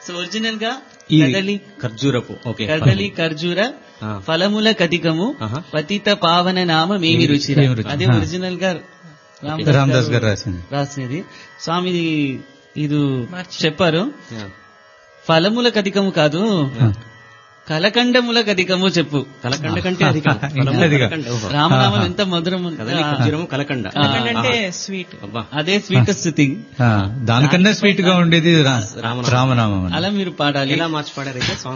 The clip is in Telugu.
సో ఒరిజినల్ గా ఈ కదలి ఖర్జూరపు ఓకే కదలి ఖర్జూర ఆ. ఫలముల కతికము ఆహా. పతిత పావన నామ మేమి రుచి మేమి రుచి. అదే ఆ. ఒరిజినల్ గా రామదాస్ గారు రాసింది రాసినది స్వామి ఇది చెప్పారు Yeah. ఫలముల కధికము కాదు ఆ. కలకండముల కధికము చెప్పు కలకండ కంటే అధికం ఇంకా ఫలము అధికం. కలకండ. ఓహో. రామనామం ఎంత మధురం కదలి ఖర్జూరము కలకండ ఆ. అంటే స్వీట్ అబ్బా అదే స్వీటెస్ట్ థింగ్ ఆ, దానికన్నా స్వీట్ గా ఉండేది రా- రామనామం. రామనామం అని. అలా మీరు పాడాలి ఎలా మార్చి పాడారైతే సాంగ్